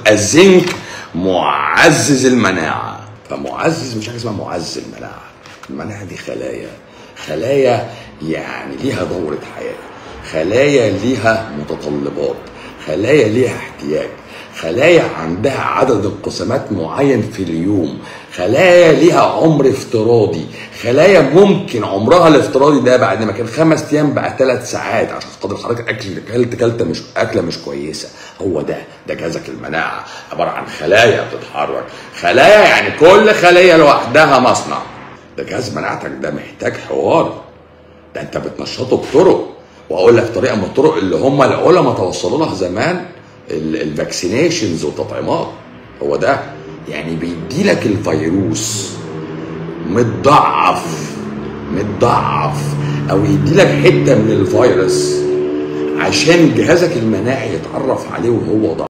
الزنك معزز المناعه فمعزز مش حاجه اسمها معزز المناعه المناعه دي خلايا خلايا يعني ليها دوره حياه خلايا ليها متطلبات خلايا ليها احتياج خلايا عندها عدد انقسامات معين في اليوم خلايا ليها عمر افتراضي خلايا ممكن عمرها الافتراضي ده بعد ما كان خمس ايام بقى ثلاث ساعات عشان خاطر حضرتك اكل كلت كلته مش اكله مش كويسه هو ده ده جهازك المناعه عباره عن خلايا بتتحرك خلايا يعني كل خليه لوحدها مصنع ده جهاز مناعتك ده محتاج حوار ده انت بتنشطه بطرق واقول لك طريقه من الطرق اللي هم العلماء توصلوا لها زمان الفاكسينيشنز والتطعيمات هو ده يعني بيدي لك الفيروس متضعف متضعف او يدي لك حته من الفيروس عشان جهازك المناعي يتعرف عليه وهو ضعيف